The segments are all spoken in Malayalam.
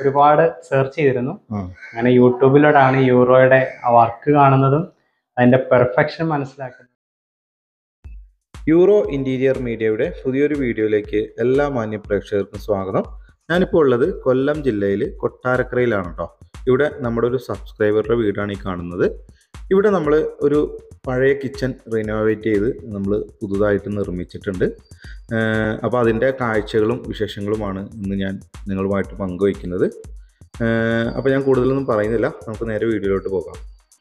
ഒരുപാട് സെർച്ച് ചെയ്തിരുന്നു ഉം. അങ്ങനെ യൂട്യൂബിലൂടെയാണ് യൂറോയുടെ ആ വർക്ക് കാണുന്നതും അതിന്റെ പെർഫെക്ഷൻ മനസ്സിലാക്കുന്നത് യൂറോ ഇൻറ്റീരിയർ മീഡിയയുടെ പുതിയൊരു വീഡിയോയിലേക്ക് എല്ലാ മാന്യ പ്രേക്ഷകർക്കും സ്വാഗതം ഞാനിപ്പോൾ ഉള്ളത് കൊല്ലം ജില്ലയിൽ കൊട്ടാരക്കരയിലാണ് കേട്ടോ ഇവിടെ നമ്മുടെ ഒരു സബ്സ്ക്രൈബറുടെ വീടാണ് ഈ കാണുന്നത് ഇവിടെ നമ്മൾ ഒരു പഴയ കിച്ചൺ റിനോവേറ്റ് ചെയ്ത് നമ്മൾ പുതുതായിട്ട് നിർമ്മിച്ചിട്ടുണ്ട് അപ്പോൾ അതിൻ്റെ കാഴ്ചകളും വിശേഷങ്ങളുമാണ് ഇന്ന് ഞാൻ നിങ്ങളുമായിട്ട് പങ്കുവയ്ക്കുന്നത് അപ്പോൾ ഞാൻ കൂടുതലൊന്നും പറയുന്നില്ല നമുക്ക് നേരെ വീഡിയോയിലോട്ട് പോകാം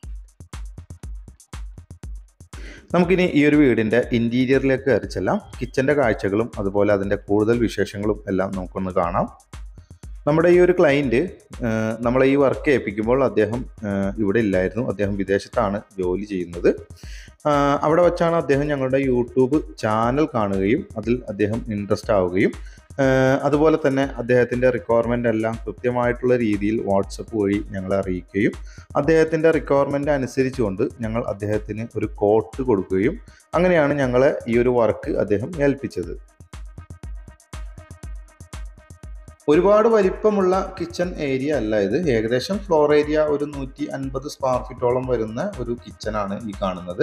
നമുക്കിനി ഈ ഒരു വീടിൻ്റെ ഇൻറ്റീരിയറിലേക്ക് കയറി ചെല്ലാം കിച്ചൻ്റെ കാഴ്ചകളും അതുപോലെ അതിൻ്റെ കൂടുതൽ വിശേഷങ്ങളും എല്ലാം നമുക്കൊന്ന് കാണാം നമ്മുടെ ഈ ഒരു ക്ലയൻറ്റ് നമ്മളെ ഈ വർക്ക് ഏൽപ്പിക്കുമ്പോൾ അദ്ദേഹം ഏഹ്, ഇവിടെ ഇല്ലായിരുന്നു അദ്ദേഹം വിദേശത്താണ് ജോലി ചെയ്യുന്നത് ആഹ്, അവിടെ വച്ചാണ് അദ്ദേഹം ഞങ്ങളുടെ യൂട്യൂബ് ചാനൽ കാണുകയും അതിൽ അദ്ദേഹം ഇൻട്രസ്റ്റ് ആവുകയും ഏഹ്, അതുപോലെ തന്നെ അദ്ദേഹത്തിൻ്റെ റിക്വയർമെൻ്റ് എല്ലാം കൃത്യമായിട്ടുള്ള രീതിയിൽ വാട്സപ്പ് വഴി ഞങ്ങളെ അറിയിക്കുകയും അദ്ദേഹത്തിൻ്റെ റിക്വയർമെൻ്റ് അനുസരിച്ചുകൊണ്ട് ഞങ്ങൾ അദ്ദേഹത്തിന് ഒരു കോട്ട് കൊടുക്കുകയും അങ്ങനെയാണ് ഞങ്ങളെ ഈ ഒരു വർക്ക് അദ്ദേഹം ഏൽപ്പിച്ചത് ഒരുപാട് വലിപ്പമുള്ള കിച്ചൺ ഏരിയ അല്ല ഇത് ഏകദേശം ഫ്ലോർ ഏരിയ ഒരു നൂറ്റി അൻപത് സ്ക്വയർ ഫീറ്റോളം വരുന്ന ഒരു കിച്ചണാണ് ഈ കാണുന്നത്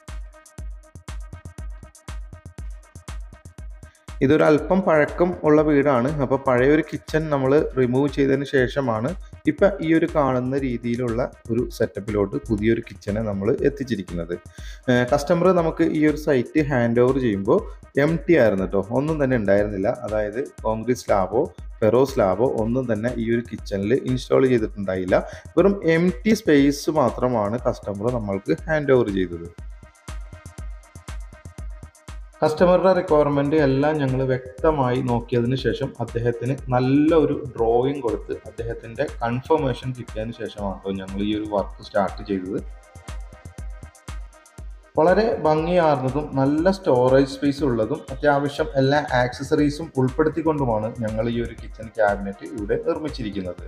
ഇതൊരു അല്പം പഴക്കം ഉള്ള വീടാണ് അപ്പോൾ പഴയ ഒരു കിച്ചൺ നമ്മൾ റിമൂവ് ചെയ്തതിന് ശേഷമാണ് ഇപ്പം ഈ ഒരു കാണുന്ന രീതിയിലുള്ള ഒരു സെറ്റപ്പിലോട്ട് പുതിയൊരു കിച്ചനെ നമ്മൾ എത്തിച്ചിരിക്കുന്നത് കസ്റ്റമർ നമുക്ക് ഈ ഒരു സൈറ്റ് ഹാൻഡ് ഓവർ ചെയ്യുമ്പോൾ എം ടി ആയിരുന്നു കേട്ടോ ഒന്നും തന്നെ ഉണ്ടായിരുന്നില്ല അതായത് കോൺക്രീറ്റ് സ്ലാബോ ഫെറോ സ്ലാബോ ഒന്നും തന്നെ ഈ ഒരു കിച്ചണിൽ ഇൻസ്റ്റാൾ ചെയ്തിട്ടുണ്ടായില്ല വെറും എം ടി സ്പേസ് മാത്രമാണ് കസ്റ്റമർ നമ്മൾക്ക് ഹാൻഡ് ഓവർ ചെയ്തത് കസ്റ്റമറുടെ റിക്വയർമെൻറ്റ് എല്ലാം ഞങ്ങൾ വ്യക്തമായി നോക്കിയതിന് ശേഷം അദ്ദേഹത്തിന് നല്ല ഒരു ഡ്രോയിങ് കൊടുത്ത് അദ്ദേഹത്തിൻ്റെ കൺഫർമേഷൻ കിട്ടിയതിന് ശേഷമാണ് കേട്ടോ ഞങ്ങൾ ഈ ഒരു വർക്ക് സ്റ്റാർട്ട് ചെയ്തത് വളരെ ഭംഗിയാർന്നതും നല്ല സ്റ്റോറേജ് സ്പേസ് ഉള്ളതും അത്യാവശ്യം എല്ലാ ആക്സസറീസും ഉൾപ്പെടുത്തിക്കൊണ്ടുമാണ് ഞങ്ങൾ ഈ ഒരു കിച്ചൺ ക്യാബിനറ്റ് ഇവിടെ നിർമ്മിച്ചിരിക്കുന്നത്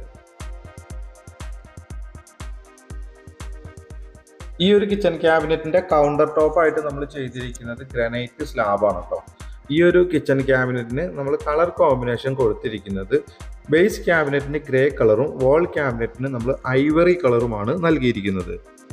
ഈ ഒരു കിച്ചൺ ക്യാബിനറ്റിന്റെ കൗണ്ടർ ടോപ്പ് ആയിട്ട് നമ്മൾ ചെയ്തിരിക്കുന്നത് ഗ്രാനൈറ്റ് സ്ലാബാണ് കേട്ടോ ഈ ഒരു കിച്ചൺ ക്യാബിനറ്റിന് നമ്മൾ കളർ കോമ്പിനേഷൻ കൊടുത്തിരിക്കുന്നത് ബേസ് ക്യാബിനറ്റിന് ഗ്രേ കളറും വാൾ ക്യാബിനറ്റിന് നമ്മൾ ഐവറി കളറുമാണ് നൽകിയിരിക്കുന്നത്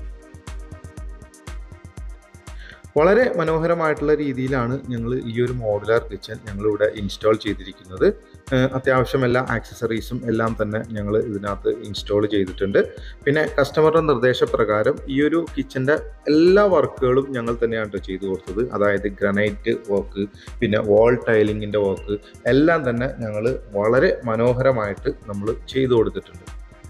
വളരെ മനോഹരമായിട്ടുള്ള രീതിയിലാണ് ഞങ്ങൾ ഈ ഒരു മോഡുലാർ കിച്ചൺ ഞങ്ങളിവിടെ ഇൻസ്റ്റാൾ ചെയ്തിരിക്കുന്നത് ഏഹ് അത്യാവശ്യം എല്ലാ ആക്സസറീസും എല്ലാം തന്നെ ഞങ്ങൾ ഇതിനകത്ത് ഇൻസ്റ്റാൾ ചെയ്തിട്ടുണ്ട് പിന്നെ കസ്റ്റമറുടെ നിർദ്ദേശപ്രകാരം ഈ ഒരു കിച്ചൻ്റെ എല്ലാ വർക്കുകളും ഞങ്ങൾ തന്നെയാണ് ട്ടോ ചെയ്തു കൊടുത്തത് അതായത് ഗ്രനൈറ്റ് വർക്ക് പിന്നെ വാൾ ടൈലിങ്ങിൻ്റെ വർക്ക് എല്ലാം തന്നെ ഞങ്ങൾ വളരെ മനോഹരമായിട്ട് നമ്മൾ ചെയ്തു കൊടുത്തിട്ടുണ്ട്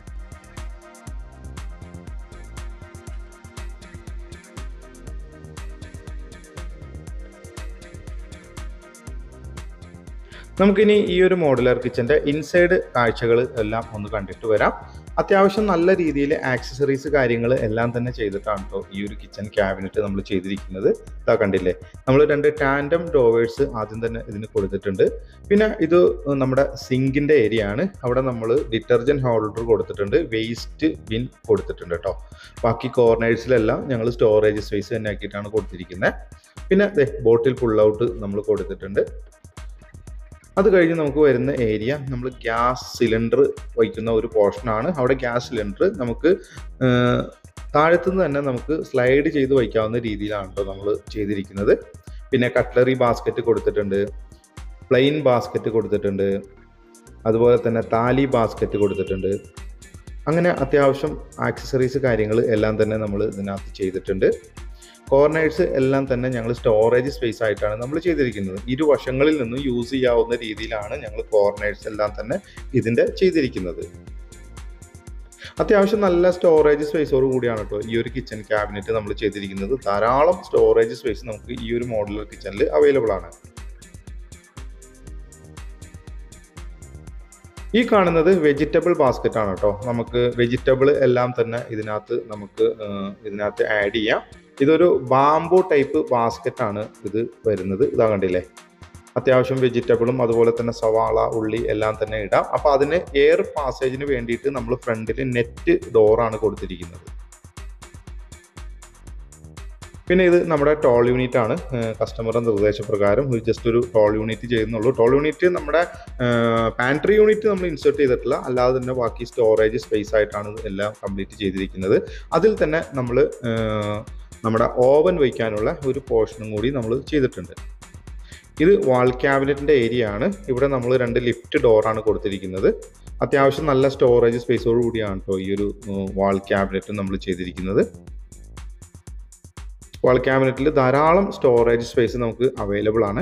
നമുക്കിനി ഈ ഒരു മോഡുലാർ കിച്ചൻ്റെ ഇൻസൈഡ് കാഴ്ചകൾ എല്ലാം ഒന്ന് കണ്ടിട്ട് വരാം അത്യാവശ്യം നല്ല രീതിയിൽ ആക്സസറീസ് കാര്യങ്ങൾ എല്ലാം തന്നെ ചെയ്തിട്ടാണ് കേട്ടോ ഈ ഒരു കിച്ചൺ ക്യാബിനറ്റ് നമ്മൾ ചെയ്തിരിക്കുന്നത് ഇതാ കണ്ടില്ലേ നമ്മൾ രണ്ട് ടാൻഡം ഡോവേഴ്സ് ആദ്യം തന്നെ ഇതിന് കൊടുത്തിട്ടുണ്ട് പിന്നെ ഇത് നമ്മുടെ സിങ്കിൻ്റെ ഏരിയ ആണ് അവിടെ നമ്മൾ ഡിറ്റർജൻറ്റ് ഹോൾഡർ കൊടുത്തിട്ടുണ്ട് വേസ്റ്റ് ബിൻ കൊടുത്തിട്ടുണ്ട് കേട്ടോ ബാക്കി കോർണേഴ്സിലെല്ലാം ഞങ്ങൾ സ്റ്റോറേജ് സ്പേസ് തന്നെ ആക്കിയിട്ടാണ് കൊടുത്തിരിക്കുന്നത് പിന്നെ ബോട്ടിൽ പുൾ ഔട്ട് നമ്മൾ കൊടുത്തിട്ടുണ്ട് അത് കഴിഞ്ഞ് നമുക്ക് വരുന്ന ഏരിയ നമ്മൾ ഗ്യാസ് സിലിണ്ടർ വയ്ക്കുന്ന ഒരു പോർഷനാണ് അവിടെ ഗ്യാസ് സിലിണ്ടർ നമുക്ക് താഴത്തു നിന്ന് തന്നെ നമുക്ക് സ്ലൈഡ് ചെയ്ത് വയ്ക്കാവുന്ന രീതിയിലാണ് കേട്ടോ നമ്മൾ ചെയ്തിരിക്കുന്നത് പിന്നെ കട്ട്ലറി ബാസ്ക്കറ്റ് കൊടുത്തിട്ടുണ്ട് പ്ലെയിൻ ബാസ്ക്കറ്റ് കൊടുത്തിട്ടുണ്ട് അതുപോലെ തന്നെ താലി ബാസ്ക്കറ്റ് കൊടുത്തിട്ടുണ്ട് അങ്ങനെ അത്യാവശ്യം ആക്സസറീസ് കാര്യങ്ങൾ എല്ലാം തന്നെ നമ്മൾ ഇതിനകത്ത് ചെയ്തിട്ടുണ്ട് കോർണേഴ്സ് എല്ലാം തന്നെ ഞങ്ങൾ സ്റ്റോറേജ് സ്പേസ് ആയിട്ടാണ് നമ്മൾ ചെയ്തിരിക്കുന്നത് ഇരുവശങ്ങളിൽ നിന്നും യൂസ് ചെയ്യാവുന്ന രീതിയിലാണ് ഞങ്ങൾ കോർണേഴ്സ് എല്ലാം തന്നെ ഇതിൻ്റെ ചെയ്തിരിക്കുന്നത് അത്യാവശ്യം നല്ല സ്റ്റോറേജ് സ്പേസോട് കൂടിയാണ് കേട്ടോ ഈ ഒരു കിച്ചൺ ക്യാബിനറ്റ് നമ്മൾ ചെയ്തിരിക്കുന്നത് ധാരാളം സ്റ്റോറേജ് സ്പേസ് നമുക്ക് ഈ ഒരു മോഡുലർ കിച്ചണിൽ അവൈലബിൾ ആണ് ഈ കാണുന്നത് വെജിറ്റബിൾ ബാസ്ക്കറ്റ് ആണ് കേട്ടോ നമുക്ക് വെജിറ്റബിൾ എല്ലാം തന്നെ ഇതിനകത്ത് നമുക്ക് ഏഹ്, ഇതിനകത്ത് ആഡ് ചെയ്യാം ഇതൊരു ബാംബു ടൈപ്പ് ബാസ്ക്കറ്റ് ആണ് ഇത് വരുന്നത് ഇതാ കണ്ടില്ലേ അത്യാവശ്യം വെജിറ്റബിളും അതുപോലെ തന്നെ സവാള ഉള്ളി എല്ലാം തന്നെ ഇടാം അപ്പോൾ അതിന് എയർ പാസേജിന് വേണ്ടിയിട്ട് നമ്മൾ ഫ്രണ്ടിൽ നെറ്റ് ഡോറാണ് കൊടുത്തിരിക്കുന്നത് പിന്നെ ഇത് നമ്മുടെ ടോൾ യൂണിറ്റ് ആണ് കസ്റ്റമറുടെ നിർദ്ദേശപ്രകാരം ഒരു ജസ്റ്റ് ഒരു ടോൾ യൂണിറ്റ് ചെയ്യുന്നുള്ളൂ ടോൾ യൂണിറ്റ് നമ്മുടെ പാൻട്രി യൂണിറ്റ് നമ്മൾ ഇൻസേർട്ട് ചെയ്തിട്ടില്ല അല്ലാതെ തന്നെ ബാക്കി സ്റ്റോറേജ് സ്പേസ് ആയിട്ടാണ് ഇത് എല്ലാം കംപ്ലീറ്റ് ചെയ്തിരിക്കുന്നത് അതിൽ തന്നെ നമ്മൾ നമ്മുടെ ഓവൻ വയ്ക്കാനുള്ള ഒരു പോർഷനും കൂടി നമ്മൾ ചെയ്തിട്ടുണ്ട് ഇത് വാൾ ക്യാബിനറ്റിൻ്റെ ഏരിയ ആണ് ഇവിടെ നമ്മൾ രണ്ട് ലിഫ്റ്റ് ഡോറാണ് കൊടുത്തിരിക്കുന്നത് അത്യാവശ്യം നല്ല സ്റ്റോറേജ് സ്പേസോട് കൂടിയാണ് കേട്ടോ ഈ ഒരു വാൾ ക്യാബിനറ്റ് നമ്മൾ ചെയ്തിരിക്കുന്നത് വാൾ ക്യാബിനറ്റിൽ ധാരാളം സ്റ്റോറേജ് സ്പേസ് നമുക്ക് അവൈലബിൾ ആണ്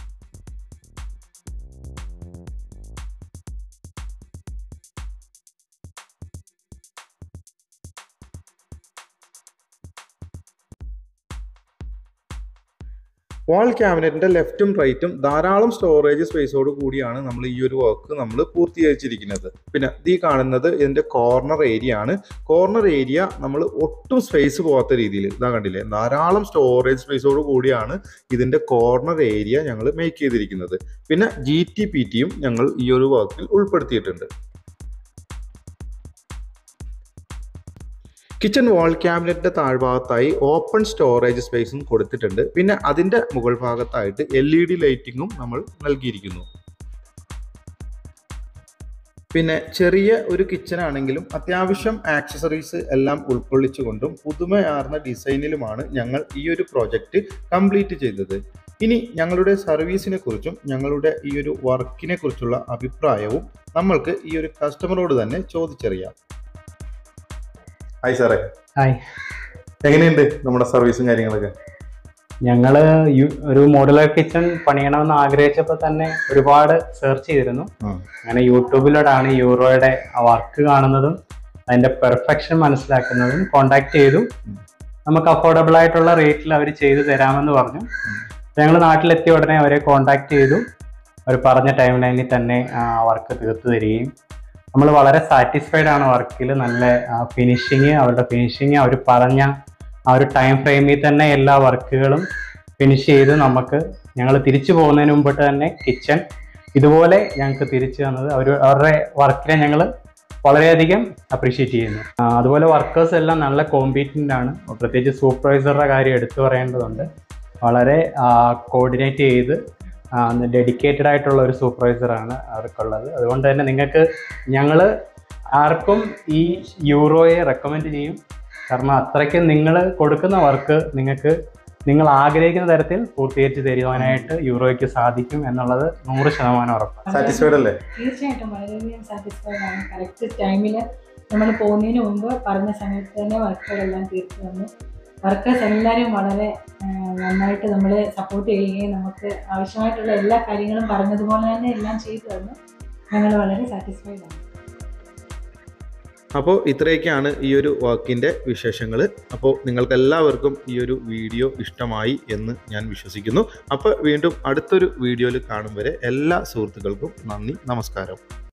വാൾ ക്യാബിനറ്റിന്റെ ലെഫ്റ്റും റൈറ്റും ധാരാളം സ്റ്റോറേജ് സ്പേസോട് കൂടിയാണ് നമ്മൾ ഈ ഒരു വർക്ക് നമ്മൾ പൂർത്തീകരിച്ചിരിക്കുന്നത് പിന്നെ ഈ കാണുന്നത് ഇതിന്റെ കോർണർ ഏരിയ ആണ് കോർണർ ഏരിയ നമ്മൾ ഒട്ടും സ്പേസ് പോകാത്ത രീതിയിൽ ഇതാ കണ്ടില്ലേ ധാരാളം സ്റ്റോറേജ് സ്പേസോട് കൂടിയാണ് ഇതിന്റെ കോർണർ ഏരിയ ഞങ്ങൾ മേക്ക് ചെയ്തിരിക്കുന്നത് പിന്നെ ജി ടി പി ടിയും ഞങ്ങൾ ഈ ഒരു വർക്കിൽ ഉൾപ്പെടുത്തിയിട്ടുണ്ട് കിച്ചൺ വാൾ ക്യാബിനറ്റിന്റെ താഴ്ഭാഗത്തായി ഓപ്പൺ സ്റ്റോറേജ് സ്പേസും കൊടുത്തിട്ടുണ്ട് പിന്നെ അതിന്റെ മുകൾ ഭാഗത്തായിട്ട് എൽ ഇ ഡി ലൈറ്റിങ്ങും നമ്മൾ നൽകിയിരിക്കുന്നു പിന്നെ ചെറിയ ഒരു കിച്ചൺ ആണെങ്കിലും അത്യാവശ്യം ആക്സസറീസ് എല്ലാം ഉൾക്കൊള്ളിച്ചുകൊണ്ടും പുതുമയാർന്ന ഡിസൈനിലുമാണ് ഞങ്ങൾ ഈ ഒരു പ്രോജക്റ്റ് കംപ്ലീറ്റ് ചെയ്തത് ഇനി ഞങ്ങളുടെ സർവീസിനെ കുറിച്ചും ഞങ്ങളുടെ ഈ ഒരു വർക്കിനെ കുറിച്ചുള്ള അഭിപ്രായവും നമ്മൾക്ക് ഈ ഒരു കസ്റ്റമറോട് തന്നെ ചോദിച്ചറിയാം ഹായ് സാറേ ഹായ് എങ്ങനെയുണ്ട് നമ്മുടെ സർവീസും കാര്യങ്ങളൊക്കെ ഞങ്ങൾ ഒരു മോഡുലർ കിച്ചൺ പണിയണമെന്ന് ആഗ്രഹിച്ചപ്പോൾ തന്നെ ഒരുപാട് സെർച്ച് ചെയ്തിരുന്നു ഉം. അങ്ങനെ യൂട്യൂബിലൂടെയാണ് യൂറോയുടെ ആ വർക്ക് കാണുന്നതും അതിന്റെ പെർഫെക്ഷൻ മനസ്സിലാക്കുന്നതും കോണ്ടാക്ട് ചെയ്തു ഉം. നമുക്ക് അഫോർഡബിൾ ആയിട്ടുള്ള റേറ്റിൽ അവർ ചെയ്തു തരാമെന്ന് പറഞ്ഞു ഞങ്ങൾ നാട്ടിലെത്തിയ ഉടനെ അവരെ കോണ്ടാക്ട് ചെയ്തു അവർ പറഞ്ഞ ടൈം ലൈനിൽ തന്നെ ആ വർക്ക് തീർത്തു തരികയും നമ്മൾ വളരെ സാറ്റിസ്ഫൈഡ് ആണ് വർക്കിൽ നല്ല ഫിനിഷിങ് അവരുടെ ഫിനിഷിങ് അവർ പറഞ്ഞ ആ ഒരു ടൈം ഫ്രെയിമിൽ തന്നെ എല്ലാ വർക്കുകളും ഫിനിഷ് ചെയ്ത് നമുക്ക് ഞങ്ങൾ തിരിച്ചു പോകുന്നതിന് മുമ്പിട്ട് തന്നെ കിച്ചൺ ഇതുപോലെ ഞങ്ങൾക്ക് തിരിച്ചു തന്നത് അവർ അവരുടെ വർക്കിനെ ഞങ്ങൾ വളരെയധികം അപ്രീഷിയേറ്റ് ചെയ്യുന്നു ആ, അതുപോലെ വർക്കേഴ്സ് എല്ലാം നല്ല കോമ്പീറ്റൻ്റ് ആണ് പ്രത്യേകിച്ച് സൂപ്പർവൈസറുടെ കാര്യം എടുത്തു പറയേണ്ടതുണ്ട് വളരെ കോർഡിനേറ്റ് ചെയ്ത് ഡെഡിക്കേറ്റഡ് ആയിട്ടുള്ള ഒരു സൂപ്പർവൈസറാണ് അവർക്കുള്ളത് അതുകൊണ്ട് തന്നെ നിങ്ങൾക്ക് ഞങ്ങൾ ആർക്കും ഈ യൂറോയെ റെക്കമെൻഡ് ചെയ്യും കാരണം അത്രയ്ക്ക് നിങ്ങൾ കൊടുക്കുന്ന വർക്ക് നിങ്ങൾക്ക് നിങ്ങൾ ആഗ്രഹിക്കുന്ന തരത്തിൽ പൂർത്തീകരിച്ച് തരുവാനായിട്ട് യൂറോയ്ക്ക് സാധിക്കും എന്നുള്ളത് നൂറ് ശതമാനം ഉറപ്പാണ് സാറ്റിസ്ഫൈഡ് അല്ലേ തീർച്ചയായിട്ടും വളരെയധികം സാറ്റിസ്ഫൈഡ് ആണ് കറക്റ്റ് ടൈമിൽ നമ്മൾ പോകുന്നതിന് മുമ്പ് പറഞ്ഞ സമയത്ത് തന്നെ വർക്കുകളെല്ലാം തീർത്തു തന്നു വർക്കേഴ്സ് എല്ലാവരും വളരെ ആ, നന്നായിട്ട് നമ്മളെ സപ്പോർട്ട് ചെയ്യുകയും നമുക്ക് ആവശ്യമായിട്ടുള്ള എല്ലാ കാര്യങ്ങളും പറഞ്ഞതുപോലെ തന്നെ എല്ലാം ചെയ്തു തന്നു ഞങ്ങൾ വളരെ സാറ്റിസ്ഫൈഡ് ആണ് അപ്പോൾ ഇത്രയൊക്കെയാണ് ഈ ഒരു വർക്കിൻ്റെ വിശേഷങ്ങൾ അപ്പോൾ നിങ്ങൾക്ക് എല്ലാവർക്കും ഈ ഒരു വീഡിയോ ഇഷ്ടമായി എന്ന് ഞാൻ വിശ്വസിക്കുന്നു അപ്പോൾ വീണ്ടും അടുത്തൊരു വീഡിയോയിൽ കാണും വരെ എല്ലാ സുഹൃത്തുക്കൾക്കും നന്ദി നമസ്കാരം